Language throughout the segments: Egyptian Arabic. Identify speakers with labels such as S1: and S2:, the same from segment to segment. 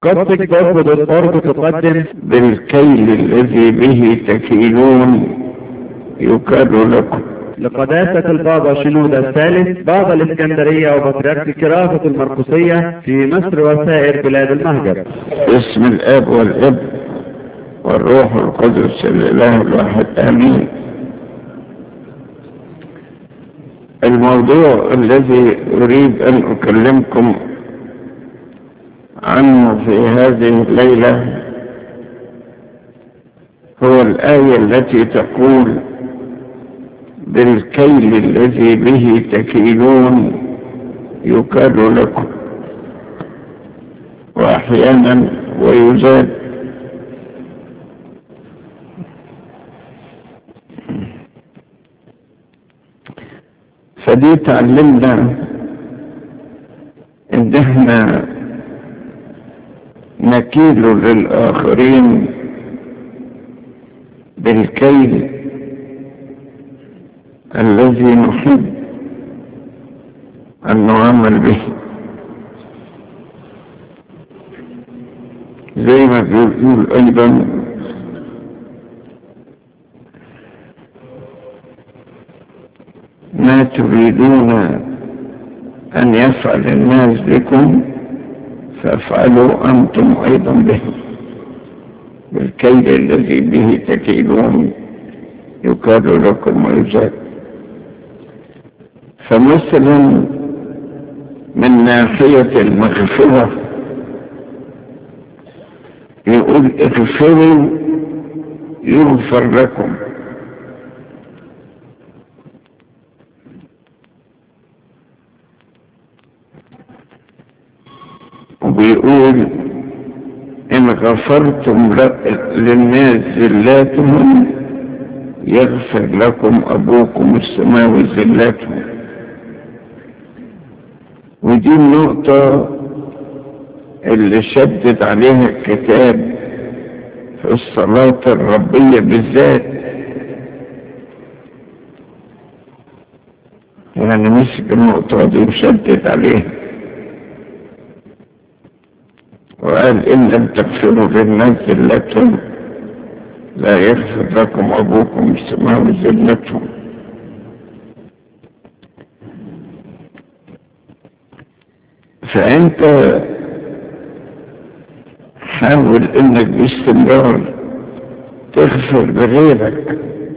S1: قصدك برفض الأرض تقدم
S2: بالكيل الذي به تكيلون يكر لكم
S1: لقداسة البابا شنودة الثالث بابا الإسكندرية وبطريرك كرافة المرقسية في مصر وسائر بلاد المهجر
S2: باسم الاب والابن والروح القدس الاله الواحد امين الموضوع الذي اريد ان اكلمكم عنه في هذه الليله هو الايه التي تقول بالكيل الذي به تكيلون يكاد لكم واحيانا ويزاد فدي تعلمنا ان احنا نكيل للاخرين بالكيل الذي نحب ان نعمل به زي ما بيقول ايضا ما تريدون ان يفعل الناس بكم فافعلوا انتم ايضا به بالكيد الذي به تكيدون يكاد لكم ويزاد فمثلا من ناحية المغفرة يقول اغفروا يغفر لكم وبيقول إن غفرتم للناس زلاتهم يغفر لكم أبوكم السماوي زلاتهم ودي النقطة اللي شدد عليها الكتاب في الصلاة الربية بالذات يعني مسك النقطة دي وشدد عليها وقال إن لم تغفروا للناس ذلتهم لا يغفر لكم أبوكم السماوي ذلتهم فأنت حاول إنك باستمرار تغفر لغيرك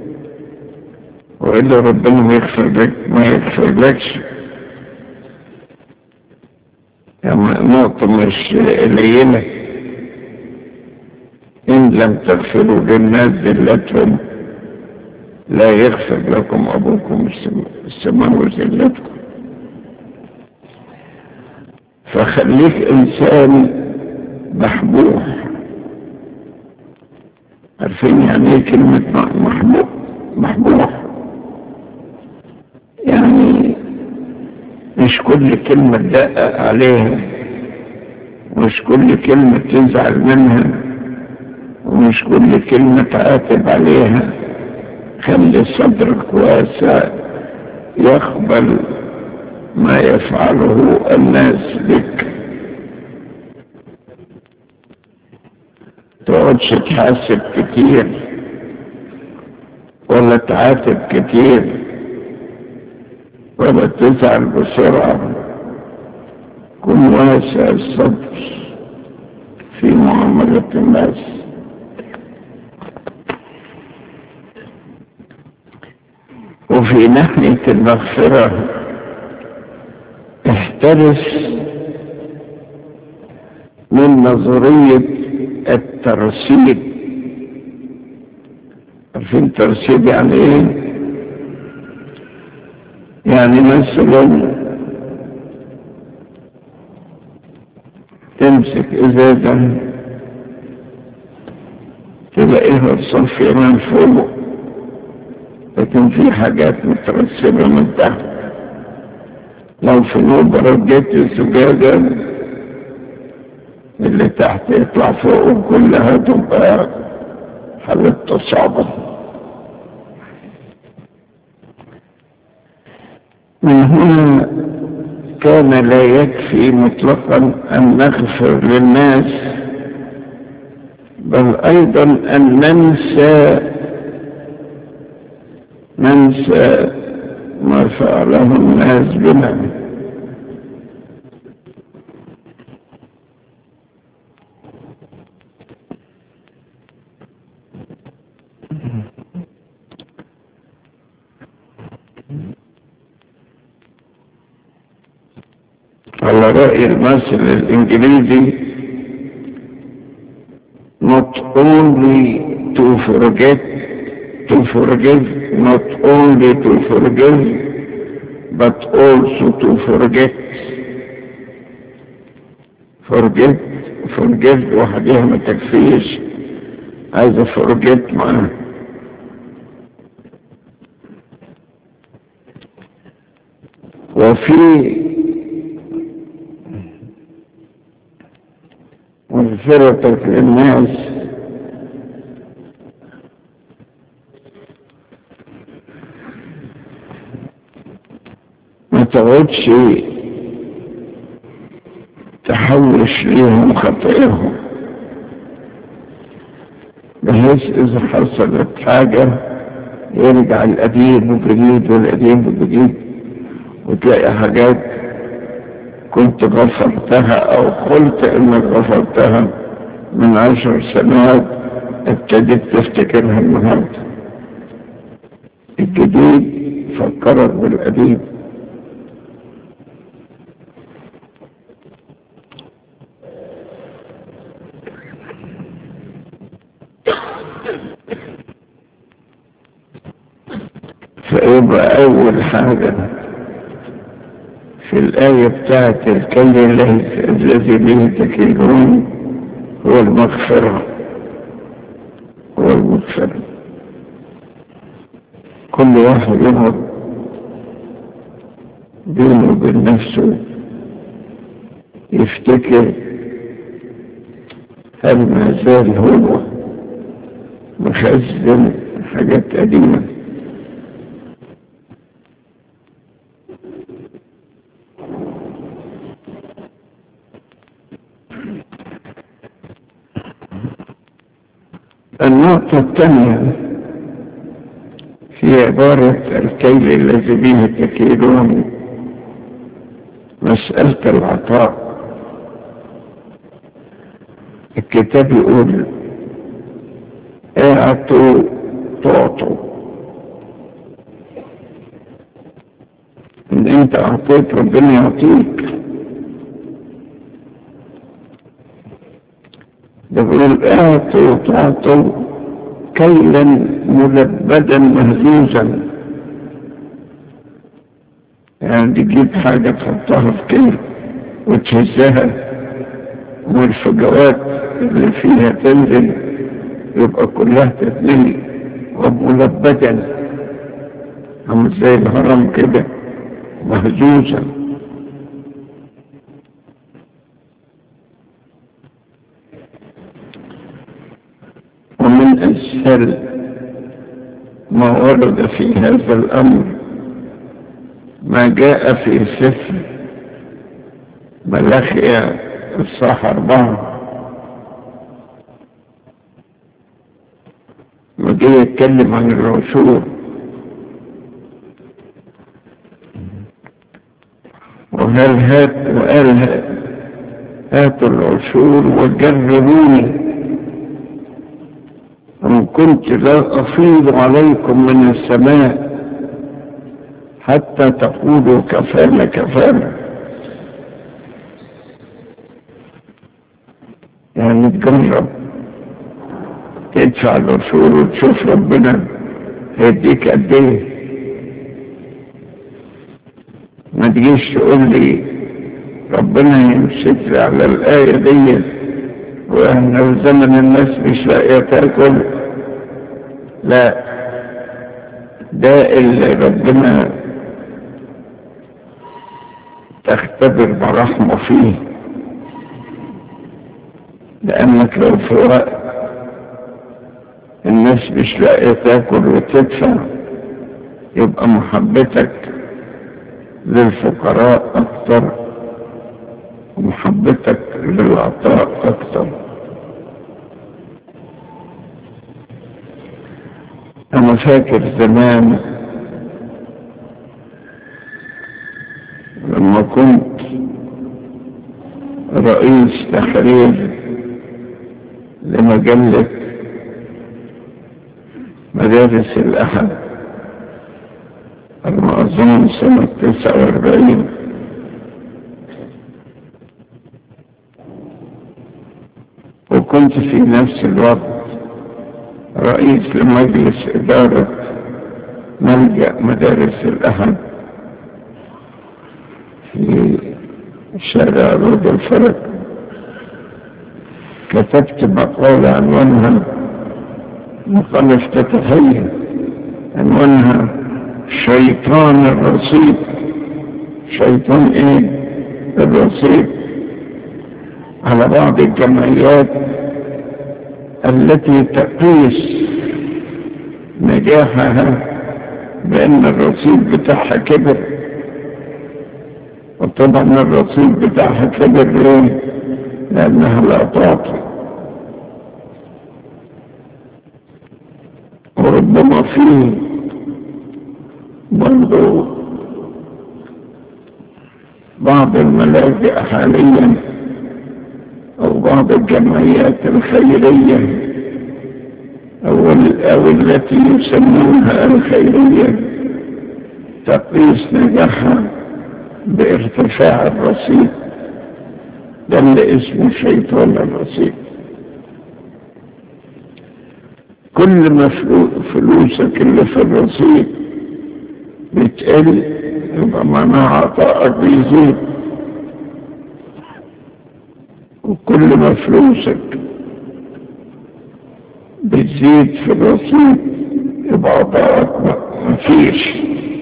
S2: وإلا ربنا ما يغفر لك ما يغفر لكش يعني نقطة مش قليلة إن لم تغفروا للناس ذلتهم لا يغفر لكم أبوكم السماء ذلتكم فخليك إنسان محبوح عارفين يعني ايه كلمة محبوح محبوح يعني مش كل كلمة تدقق عليها مش كل كلمة تزعل منها ومش كل كلمة تعاتب عليها خلي صدرك واسع يقبل ما يفعله الناس بك تقعدش تحاسب كتير ولا تعاتب كتير ولا تزعل بسرعة كن واسع الصدر في معاملة الناس وفي ناحية المغفرة احترس من نظرية الترسيب عارفين ترسيب يعني ايه يعني مثلا تمسك ازازة تلاقيها صافية من فوق لكن في حاجات مترسبة من تحت لو في نوبة رديت الزجاجة اللي تحت يطلع فوق كلها تبقى حالة صعبة من هنا كان لا يكفي مطلقا أن نغفر للناس بل أيضا أن ننسى ننسى ما فعله الناس بنا على رأي المثل الإنجليزي not only to forget to forgive not only to forgive but also to forget forget forgive وحدها ما تكفيش عايزة forget معاه وفي مغفرتك للناس ما تقعدش تحوش ليهم خطيئهم بحيث إذا حصلت حاجة يرجع القديم والجديد والقديم والجديد وتلاقي حاجات كنت غفرتها او قلت انك غفرتها من عشر سنوات ابتديت تفتكرها النهارده الجديد فكرك بالقديم فيبقى اول حاجه في الآية بتاعت الكلب الذي به تكيلون هو المغفرة هو المغفرة كل واحد يقعد بينه وبين نفسه يفتكر هل ما زال هو مخزن حاجات قديمه النقطة الثانية في عبارة الكيل الذي به تكيلون مسألة العطاء الكتاب يقول اعطوا تعطوا ان انت اعطيت ربنا يعطيك يقول اعطوا تعطوا كيلا ملبدا مهزوزا يعني تجيب حاجة تحطها في كيل وتهزها والفجوات اللي فيها تنزل يبقى كلها تتنمي وملبدا عامل زي الهرم كده مهزوزا ومن أسهل ما ورد في هذا الأمر ما جاء في سفر ملاخيا الصح أربعة وجاي يتكلم عن العشور وهل هات وقال هاتوا العشور وجربوني إن كنت لا أفيض عليكم من السماء حتى تقولوا كفانا كفانا يعني تجرب تدفع العشور وتشوف ربنا هيديك قد ايه ما تجيش تقول لي ربنا يمسك لي على الآية دي واحنا في زمن الناس مش لاقيه تاكل لا ده اللي ربنا تختبر برحمه فيه لانك لو في وقت الناس مش لاقيه تاكل وتدفع يبقى محبتك للفقراء اكتر ومحبتك للعطاء أكثر أنا فاكر زمان لما كنت رئيس تحرير لمجلة مدارس الأحد أنا أظن سنة تسعة وأربعين وكنت في نفس الوقت رئيس لمجلس إدارة ملجأ مدارس الأحد في شارع رود الفرق كتبت مقالة عنوانها مقالة افتتاحية عنوانها شيطان الرصيد شيطان ايه الرصيد على بعض الجمعيات التي تقيس نجاحها بأن الرصيد بتاعها كبر وطبعا الرصيد بتاعها كبر ليه؟ لأنها لا تعطي وربما فيه برضو بعض الملاجئ حاليا أو بعض الجمعيات الخيرية أو, أو التي يسمونها الخيرية تقيس نجاحها بارتفاع الرصيد ده اللي اسمه شيطان الرصيد كل ما فلوسك اللي في الرصيد بتقل يبقى معناها عطائك بيزيد وكل ما فلوسك بتزيد في الرصيد يبقى عطائك مفيش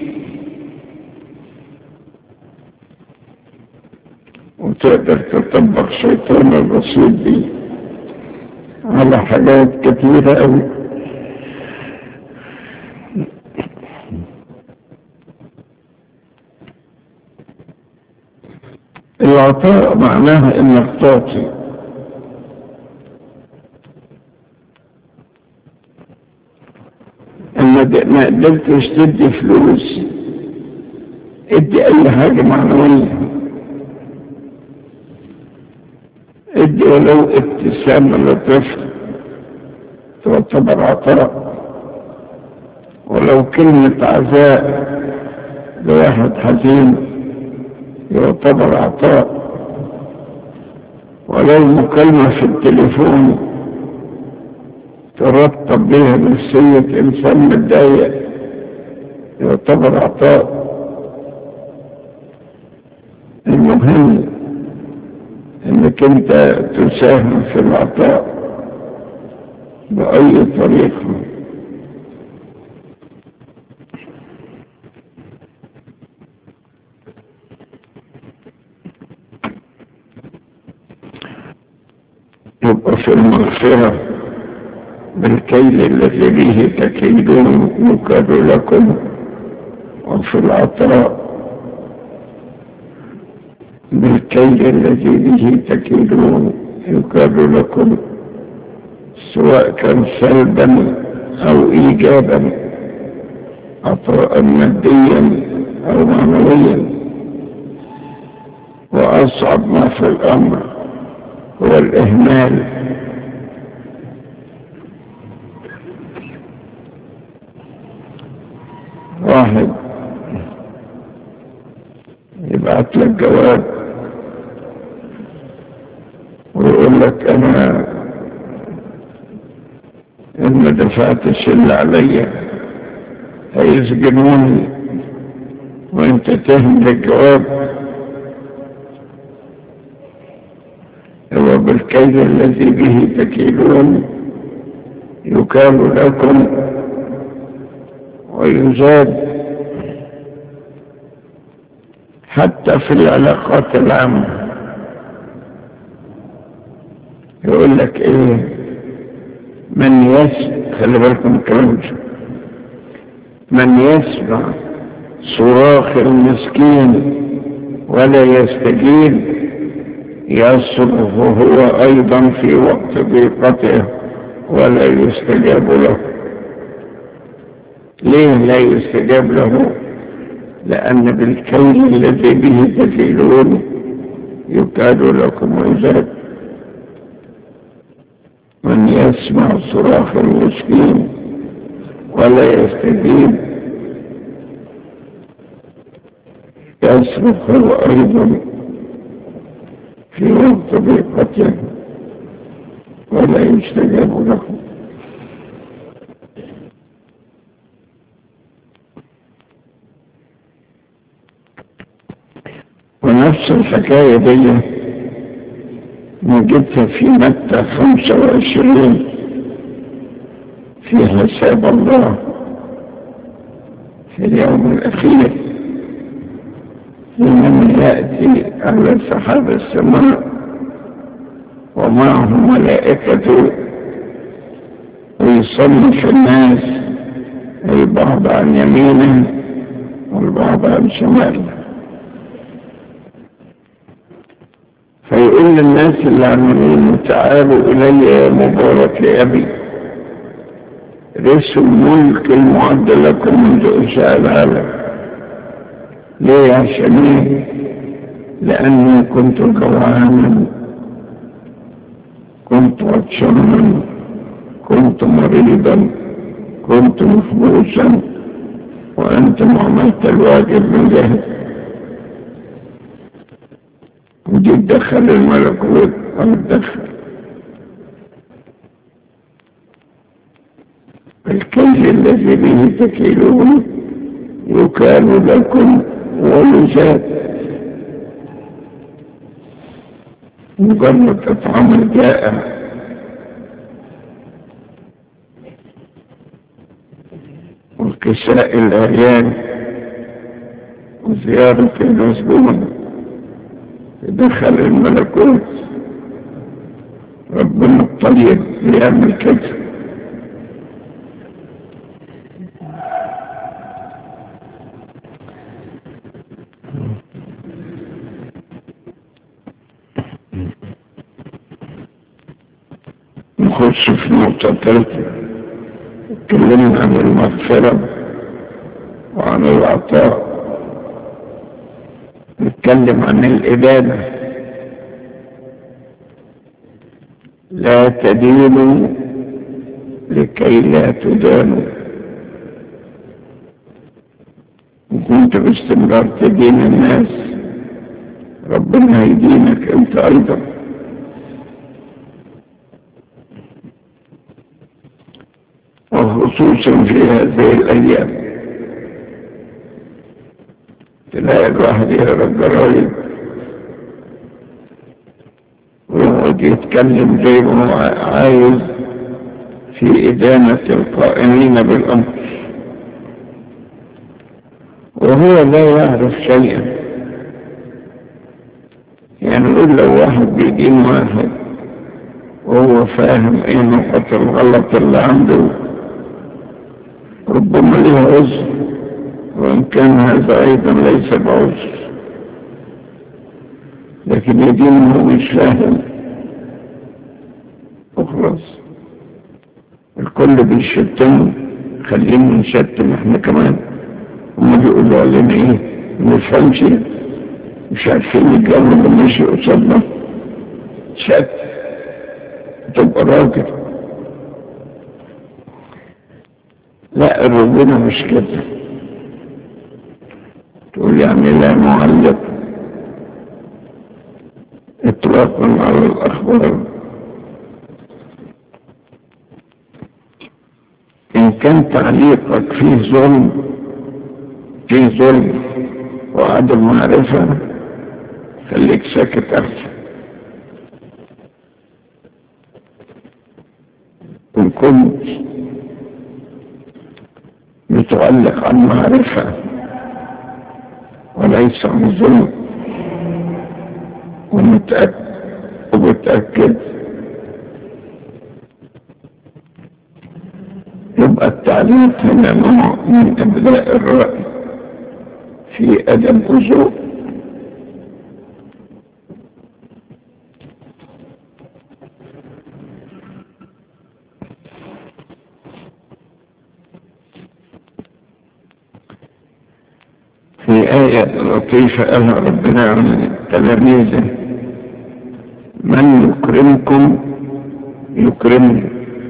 S2: وتقدر تطبق شيطان الرصيد دي على حاجات كتيرة أوي العطاء معناها انك تعطي اما ما قدرتش تدي فلوس ادي اي حاجة معنوية ادي ولو ابتسامة لطفل تعتبر عطاء ولو كلمة عزاء لواحد حزين يعتبر عطاء ولو مكالمة في التليفون ترتب بها نفسية إنسان متضايق يعتبر عطاء المهم انك انت تساهم في العطاء بأي طريقة يبقى في المغفرة بالكيل الذي به تكيدون يكاد لكم وفي العطاء بالكيل الذي به تكيدون يكاد لكم سواء كان سلبا او ايجابا عطاء ماديا او معنويا واصعب ما في الامر هو الاهمال واحد يبعت لك جواب ويقول لك انا ان ما دفعتش اللي عليا هيسجنوني وانت تهمل الجواب هو بالكيد الذي به تكيلون يكال لكم ويزاد حتى في العلاقات العامة يقول لك ايه من يسمع خلي بالكم الكلام ده من يسمع صراخ المسكين ولا يستجيب يصرخ هو أيضا في وقت ضيقته ولا يستجاب له ليه لا يستجاب له لأن بالكيل الذي به تكيلون يكاد لكم وزاد من يسمع صراخ المسكين ولا يستجيب يصرخ هو أيضا في وقت ضيقته ولا يستجاب له ونفس الحكاية دي نجدها في متى خمسة وعشرين في حساب الله في اليوم الأخير حينما يأتي على سحاب السماء ومعه ملائكته ويصنف الناس البعض عن يمينه والبعض عن شماله فيقول للناس اللي عن يمينه تعالوا إلي يا مبارك يا أبي رسوا الملك المعد لكم منذ إنشاء العالم ليه عشان ايه لأني كنت جوعانا كنت عطشانا كنت مريضا كنت مفبوسا وأنتم عملت الواجب من جهد ودي تدخل الملكوت أو تدخل الكيل الذي به تكيلون يكال لكم ويزاد مجرد اطعام الجائع وكساء العيان وزيارة المسجون يدخل الملكوت ربنا الطيب يعمل كده نخش في نقطة ثالثة اتكلمنا عن المغفرة وعن العطاء نتكلم عن الإبادة لا تدينوا لكي لا تدانوا وكنت باستمرار تدين الناس ربنا هيدينك انت ايضا وخصوصا في هذه الايام تلاقي الواحد يقرا الجرايد ويقعد يتكلم زي ما هو عايز في إدانة القائمين بالأمر وهو لا يعرف شيئا يعني يقول لو واحد بيدين واحد وهو فاهم ايه نقط الغلط اللي عنده ربما له عذر وإن كان هذا أيضا ليس بعذر لكن يدين هو مش فاهم اخلص الكل بيشتم خلينا نشتم احنا كمان هما بيقولوا علينا ايه ما نفهمش مش عارفين نتجاوب ماشي قصادنا شت تبقى راجل لا ربنا مش كده تقول يعني لا معلق اطلاقا على الاخبار ان كان تعليقك فيه ظلم فيه ظلم وعدم معرفة خليك ساكت احسن ان كنت متعلق عن معرفة وليس عن ظلم ومتأكد ومتأكد يبقى التعليق هنا نوع من إبداء الرأي في أدب وذوق آية لطيفة قالها ربنا عن تلاميذه من يكرمكم يكرمني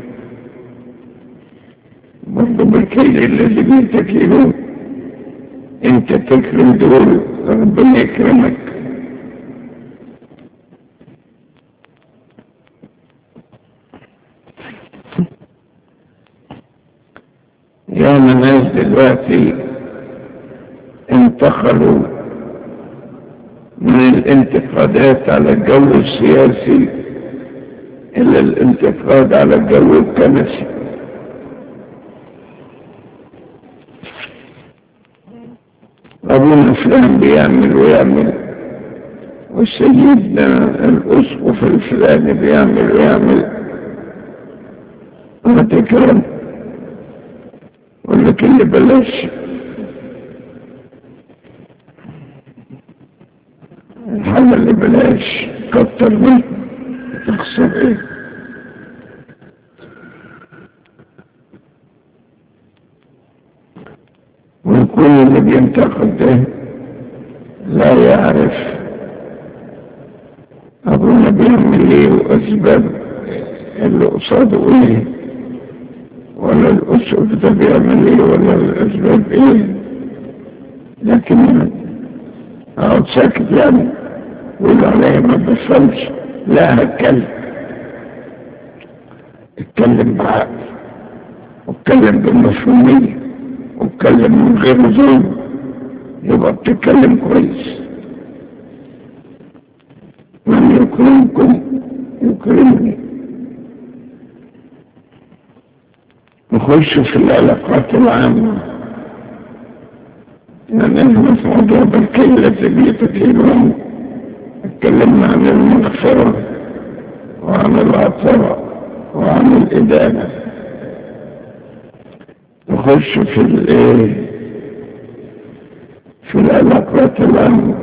S2: برضه بالكيل الذي بيتكيلون انت تكرم دول ربنا يكرمك يا ناس دلوقتي انتقلوا من الانتقادات على الجو السياسي الى الانتقاد على الجو الكنسي ابونا فلان بيعمل ويعمل وسيدنا الاسقف الفلاني بيعمل ويعمل ما تكرم ولا كل بلاش الحاجة اللي بلاش كتر منه تخسر ايه ويكون اللي بينتقد ده لا يعرف ابونا بيعمل ايه واسباب اللي قصاده ايه ولا الاسقف ده بيعمل ايه ولا الاسباب ايه لكن اقعد ساكت يعني ويقول عليا ما بفهمش لا هتكلم اتكلم بعقل واتكلم بالمفهومية واتكلم من غير ظلم يبقى بتتكلم كويس من يكرمكم يكرمني نخش في العلاقات العامة يعني احنا في موضوع بالكيلة زبيتة كيلوان اتكلمنا عن المغفرة وعن العطاء وعن الإدانة نخش في الايه في العلاقات العامة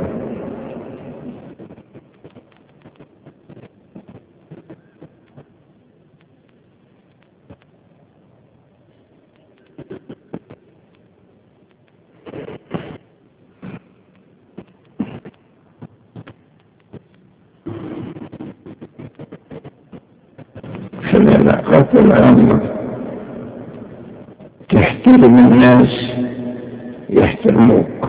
S2: في العلاقات العامة تحترم الناس يحترموك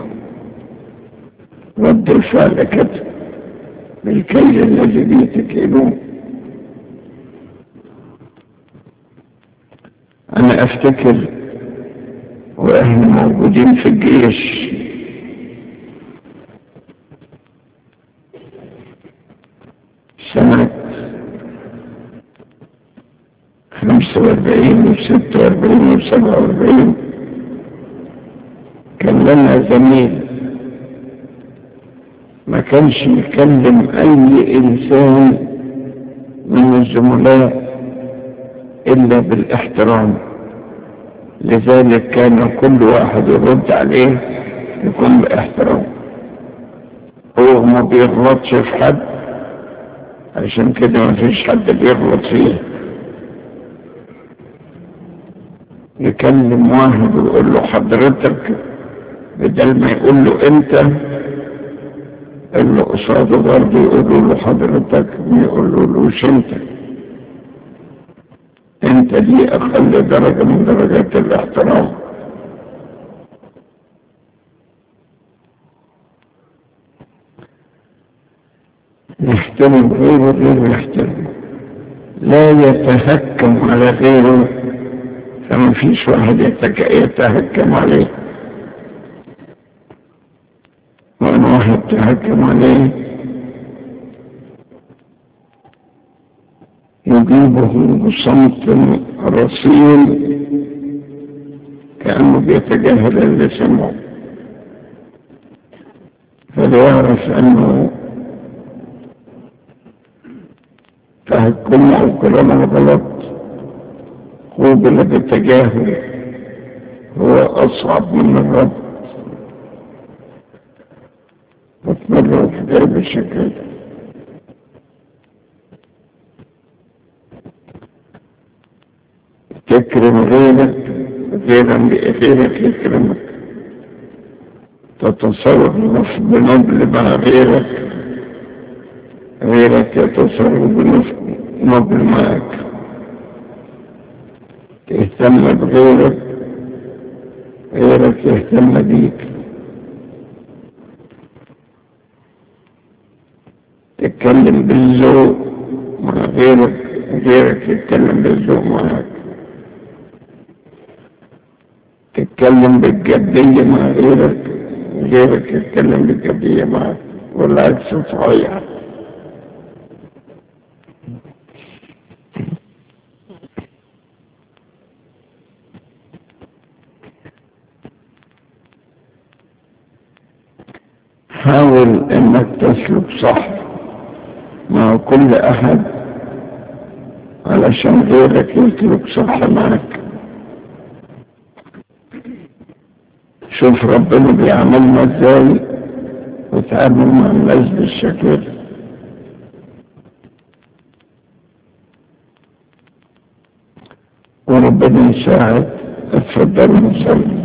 S2: رد الفعل كده بالكيل الذي بيتكيلون انا افتكر واحنا موجودين في الجيش سنة خمسة واربعين وستة واربعين وسبعة واربعين كان لنا زميل ما كانش يكلم اي انسان من الزملاء الا بالاحترام لذلك كان كل واحد يرد عليه يكون باحترام هو ما بيغلطش في حد عشان كده ما فيش حد بيغلط فيه يكلم واحد ويقول له حضرتك بدل ما يقول له انت اللي قصاده برضه يقولوا له حضرتك ما يقولولوش انت انت دي اقل درجة من درجات الاحترام يحترم غيره غيره يحترم لا يتهكم على غيره فما فيش واحد يتك... يتهكم عليه وأن واحد تهكم عليه يجيبه بصمت رصين كأنه بيتجاهل اللي سمعه فليعرف أنه تهكم أو كلام غلط قوبل بالتجاهل هو أصعب من الرب وتمروا في غير بالشكل ده تكرم غيرك غيرا غيرك يكرمك تتصرف بنبل مع غيرك غيرك يتصرف بنبل معك تهتم بغيرك غيرك يهتم بيك تتكلم بالذوق مع غيرك غيرك يتكلم بالذوق معك تتكلم بالجدية مع غيرك غيرك يتكلم بالجدية معك والعكس صحيح حاول انك تسلك صح مع كل احد علشان غيرك يسلك صح معك شوف ربنا بيعملنا ازاي وتعامل مع الناس بالشكل ده وربنا يساعد اتفضل نصلي